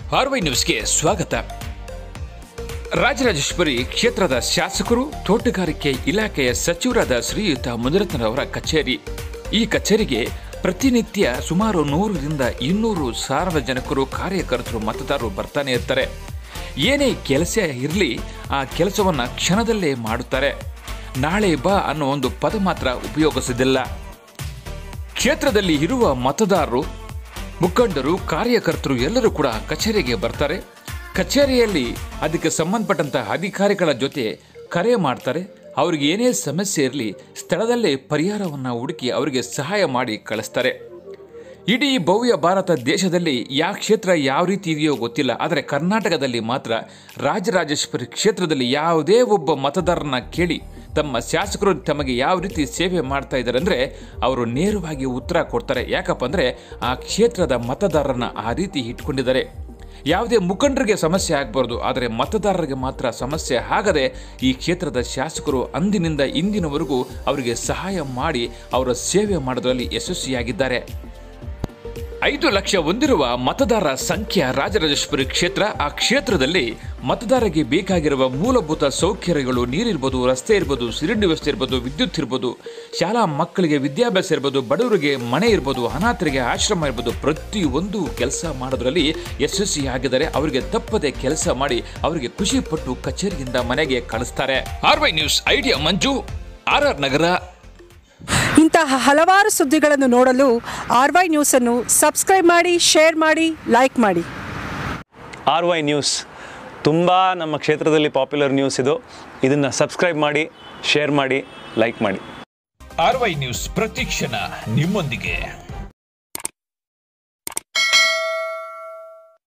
ಆರ್ವೈ ನ್ಯೂಸ್ಗೆ ಸ್ವಾಗತ ರಾಜರಾಜೇಶ್ವರಿ ಕ್ಷೇತ್ರದ ಶಾಸಕರು ತೋಟಗಾರಿಕೆ ಇಲಾಖೆಯ ಸಚಿವರಾದ ಶ್ರೀಯುತ ಮುನಿರತ್ನರವರ ಕಚೇರಿ ಈ ಕಚೇರಿಗೆ ಪ್ರತಿನಿತ್ಯ ಸುಮಾರು ನೂರರಿಂದ ಇನ್ನೂರು ಸಾರ್ವಜನಿಕರು ಕಾರ್ಯಕರ್ತರು ಮತದಾರರು ಬರ್ತಾನೆ ಇರ್ತಾರೆ ಏನೇ ಕೆಲಸ ಇರಲಿ ಆ ಕೆಲಸವನ್ನು ಕ್ಷಣದಲ್ಲೇ ಮಾಡುತ್ತಾರೆ ನಾಳೆ ಬಾ ಅನ್ನೋ ಒಂದು ಪದ ಮಾತ್ರ ಉಪಯೋಗಿಸೋದಿಲ್ಲ ಕ್ಷೇತ್ರದಲ್ಲಿ ಇರುವ ಮತದಾರರು ಮುಖಂಡರು ಕಾರ್ಯಕರ್ತರು ಎಲ್ಲರೂ ಕೂಡ ಕಚೇರಿಗೆ ಬರ್ತಾರೆ ಕಚೇರಿಯಲ್ಲಿ ಅದಕ್ಕೆ ಸಂಬಂಧಪಟ್ಟಂತ ಅಧಿಕಾರಿಗಳ ಜೊತೆ ಕರೆ ಮಾಡ್ತಾರೆ ಅವ್ರಿಗೆ ಏನೇ ಸಮಸ್ಯೆ ಇರಲಿ ಸ್ಥಳದಲ್ಲೇ ಪರಿಹಾರವನ್ನು ಹುಡುಕಿ ಅವರಿಗೆ ಸಹಾಯ ಮಾಡಿ ಕಳಿಸ್ತಾರೆ ಇಡೀ ಭವ್ಯ ಭಾರತ ದೇಶದಲ್ಲಿ ಯಾವ ಕ್ಷೇತ್ರ ಯಾವ ರೀತಿ ಇದೆಯೋ ಗೊತ್ತಿಲ್ಲ ಆದರೆ ಕರ್ನಾಟಕದಲ್ಲಿ ಮಾತ್ರ ರಾಜರಾಜೇಶ್ವರಿ ಕ್ಷೇತ್ರದಲ್ಲಿ ಯಾವುದೇ ಒಬ್ಬ ಮತದಾರನ ಕೇಳಿ ತಮ್ಮ ಶಾಸಕರು ತಮಗೆ ಯಾವ ರೀತಿ ಸೇವೆ ಮಾಡ್ತಾ ಇದ್ದಾರೆ ಅಂದರೆ ಅವರು ನೇರವಾಗಿ ಉತ್ತರ ಕೊಡ್ತಾರೆ ಯಾಕಪ್ಪ ಅಂದರೆ ಆ ಕ್ಷೇತ್ರದ ಮತದಾರರನ್ನ ಆ ರೀತಿ ಇಟ್ಕೊಂಡಿದ್ದಾರೆ ಯಾವುದೇ ಮುಖಂಡರಿಗೆ ಸಮಸ್ಯೆ ಆಗಬಾರ್ದು ಆದರೆ ಮತದಾರರಿಗೆ ಮಾತ್ರ ಸಮಸ್ಯೆ ಆಗದೆ ಈ ಕ್ಷೇತ್ರದ ಶಾಸಕರು ಅಂದಿನಿಂದ ಇಂದಿನವರೆಗೂ ಅವರಿಗೆ ಸಹಾಯ ಮಾಡಿ ಅವರ ಸೇವೆ ಮಾಡೋದ್ರಲ್ಲಿ ಯಶಸ್ವಿಯಾಗಿದ್ದಾರೆ ಐದು ಲಕ್ಷ ಹೊಂದಿರುವ ಮತದಾರರ ಸಂಖ್ಯೆ ರಾಜರಾಜೇಶ್ವರಿ ಕ್ಷೇತ್ರ ಆ ಕ್ಷೇತ್ರದಲ್ಲಿ ಮತದಾರರಿಗೆ ಬೇಕಾಗಿರುವ ಮೂಲಭೂತ ಸೌಕರ್ಯಗಳು ನೀರಿರ್ಬೋದು ರಸ್ತೆ ಇರ್ಬೋದು ಸಿಲಿಂಡರ್ ವ್ಯವಸ್ಥೆ ಇರ್ಬೋದು ವಿದ್ಯುತ್ ಇರ್ಬೋದು ಶಾಲಾ ಮಕ್ಕಳಿಗೆ ವಿದ್ಯಾಭ್ಯಾಸ ಇರ್ಬೋದು ಬಡವರಿಗೆ ಮನೆ ಇರ್ಬೋದು ಅನಾಥರಿಗೆ ಆಶ್ರಮ ಇರ್ಬೋದು ಪ್ರತಿಯೊಂದು ಕೆಲಸ ಮಾಡೋದ್ರಲ್ಲಿ ಯಶಸ್ವಿಯಾಗಿದ್ದಾರೆ ಅವರಿಗೆ ತಪ್ಪದೆ ಕೆಲಸ ಮಾಡಿ ಅವರಿಗೆ ಖುಷಿ ಪಟ್ಟು ಕಚೇರಿಯಿಂದ ಮನೆಗೆ ಕಳಿಸ್ತಾರೆ R Y news idea Manju R R Nagar ಇಂತಹ ಹಲವಾರು ಸುದ್ದಿಗಳನ್ನು ನೋಡಲು ಆರ್ ವೈ ನ್ಯೂಸನ್ನು ಸಬ್ಸ್ಕ್ರೈಬ್ ಮಾಡಿ ಶೇರ್ ಮಾಡಿ ಲೈಕ್ ಮಾಡಿ ಆರ್ ವೈ ನ್ಯೂಸ್ ತುಂಬ ನಮ್ಮ ಕ್ಷೇತ್ರದಲ್ಲಿ ಪಾಪ್ಯುಲರ್ ನ್ಯೂಸ್ ಇದು ಇದನ್ನು ಸಬ್ಸ್ಕ್ರೈಬ್ ಮಾಡಿ ಶೇರ್ ಮಾಡಿ ಲೈಕ್ ಮಾಡಿ ಆರ್ವೈ ನ್ಯೂಸ್ ಪ್ರತಿಕ್ಷಣ ನಿಮ್ಮೊಂದಿಗೆ